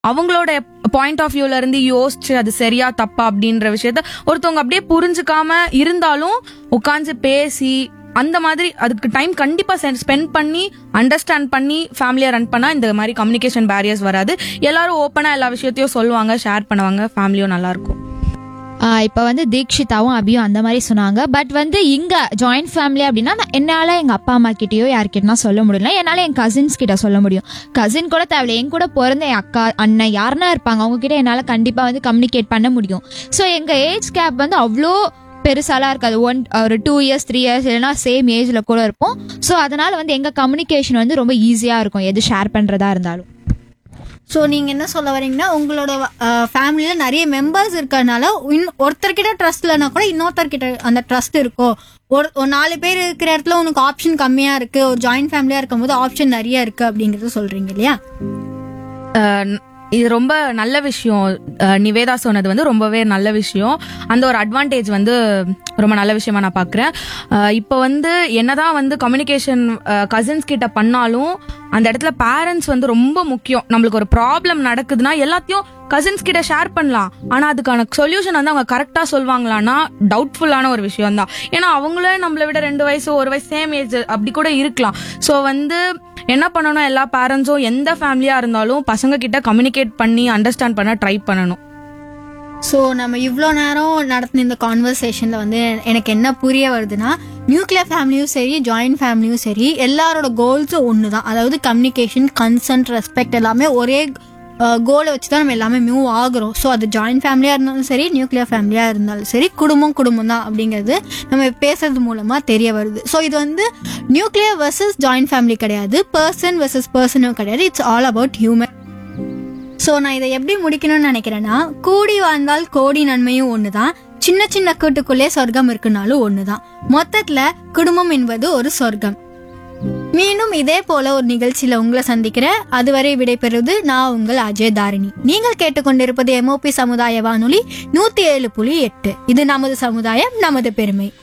அவங்களோட point of வியூல இருந்து யோசிச்சு அது சரியா தப்பா அப்படின்ற விஷயத்த ஒருத்தவங்க அப்படியே புரிஞ்சுக்காம இருந்தாலும் உட்காந்து பேசி அந்த மாதிரி அதுக்கு டைம் கண்டிப்பா ஸ்பெண்ட் பண்ணி அண்டர்ஸ்டாண்ட் பண்ணி ஃபேமிலியை ரன் பண்ணா இந்த மாதிரி கம்யூனிகேஷன் பேரியர்ஸ் வராது எல்லாரும் ஓப்பனா எல்லா விஷயத்தையும் சொல்லுவாங்க ஷேர் பண்ணுவாங்க ஃபேமிலியும் நல்லா இருக்கும் இப்போ வந்து தீக்ஷிதாவும் அபியும் அந்த மாதிரி சொன்னாங்க பட் வந்து இங்க ஜாயிண்ட் ஃபேமிலி அப்படின்னா நான் என்னால எங்க அப்பா அம்மா கிட்டயோ யார்கிட்டனா சொல்ல முடியல என்னால என் கசின்ஸ் கிட்ட சொல்ல முடியும் கசின் கூட தேவையில்ல என் கூட பிறந்த என் அக்கா அண்ணன் யாருன்னா இருப்பாங்க அவங்க கிட்ட என்னால கண்டிப்பா வந்து கம்யூனிகேட் பண்ண முடியும் ஸோ எங்க ஏஜ் கேப் வந்து அவ்வளோ பெருசாலாம் இருக்காது ஒன் ஒரு டூ இயர்ஸ் த்ரீ இயர்ஸ் இல்லைனா சேம் ஏஜ்ல கூட இருப்போம் ஸோ அதனால வந்து எங்க கம்யூனிகேஷன் வந்து ரொம்ப ஈஸியா இருக்கும் எது ஷேர் பண்றதா இருந்தாலும் ஸோ நீங்கள் என்ன சொல்ல வரீங்கன்னா உங்களோட ஃபேமிலியில் நிறைய மெம்பர்ஸ் இருக்கறனால இன் ஒருத்தர்கிட்ட ட்ரஸ்ட் இல்லைனா கூட இன்னொருத்தர்கிட்ட அந்த ட்ரஸ்ட் இருக்கும் ஒரு ஒரு நாலு பேர் இருக்கிற இடத்துல உனக்கு ஆப்ஷன் கம்மியாக இருக்குது ஒரு ஜாயிண்ட் ஃபேமிலியாக இருக்கும்போது ஆப்ஷன் நிறைய இருக்குது அப்படிங்கிறது சொல்கிறீங்க இல்லையா அஹ் இது ரொம்ப நல்ல விஷயம் அஹ் நிவேதா சொன்னது வந்து ரொம்பவே நல்ல விஷயம் அந்த ஒரு அட்வான்டேஜ் வந்து ரொம்ப நல்ல விஷயமா நான் பார்க்குறேன் இப்போ வந்து என்னதான் வந்து கம்யூனிகேஷன் கசின்ஸ் கிட்ட பண்ணாலும் அந்த இடத்துல பேரண்ட்ஸ் வந்து ரொம்ப முக்கியம் நம்மளுக்கு ஒரு ப்ராப்ளம் நடக்குதுன்னா எல்லாத்தையும் கசின்ஸ் கிட்ட ஷேர் பண்ணலாம் ஆனா அதுக்கான சொல்யூஷன் வந்து அவங்க கரெக்டா சொல்வாங்களான்னா டவுட்ஃபுல்லான ஒரு விஷயம் தான் ஏன்னா அவங்களே நம்மளை விட ரெண்டு வயசு ஒரு வயசு சேம் ஏஜ் அப்படி கூட இருக்கலாம் ஸோ வந்து என்ன பண்ணணும் எல்லா பேரண்ட்ஸும் எந்த ஃபேமிலியா இருந்தாலும் பசங்க கிட்ட கம்யூனிகேட் பண்ணி அண்டர்ஸ்டாண்ட் பண்ண ட்ரை பண்ணணும் ஸோ நம்ம இவ்வளோ நேரம் நடத்தின இந்த கான்வர்சேஷனில் வந்து எனக்கு என்ன புரிய வருதுன்னா நியூக்ளியர் ஃபேமிலியும் சரி ஜாயிண்ட் ஃபேமிலியும் சரி எல்லாரோட கோல்ஸும் ஒன்று தான் அதாவது கம்யூனிகேஷன் கன்சன்ட் ரெஸ்பெக்ட் எல்லாமே ஒரே கோலை வச்சு தான் நம்ம எல்லாமே மூவ் ஆகுறோம் ஸோ அது ஜாயிண்ட் ஃபேமிலியாக இருந்தாலும் சரி நியூக்ளியர் ஃபேமிலியாக இருந்தாலும் சரி குடும்பம் குடும்பம் தான் அப்படிங்கிறது நம்ம பேசுறது மூலமாக தெரிய வருது ஸோ இது வந்து நியூக்ளியர் வர்சஸ் ஜாயிண்ட் ஃபேமிலி கிடையாது பர்சன் வர்சஸ் பர்சனும் கிடையாது it's all about human so நான் இதை எப்படி முடிக்கணும்னு நினைக்கிறேன்னா கூடி வாழ்ந்தால் கோடி நன்மையும் ஒன்று தான் சின்ன சின்ன கூட்டுக்குள்ளே சொர்க்கம் இருக்குனாலும் ஒன்று தான் மொத்தத்தில் குடும்பம் என்பது ஒரு சொர்க்கம் மீண்டும் இதே போல ஒரு நிகழ்ச்சியில உங்களை சந்திக்கிறேன் அதுவரை விடைபெறுவது நான் உங்கள் அஜய் தாரிணி நீங்கள் கேட்டுக்கொண்டிருப்பது எம்ஓபி சமுதாய வானொலி நூத்தி ஏழு புள்ளி எட்டு இது நமது சமுதாயம் நமது பெருமை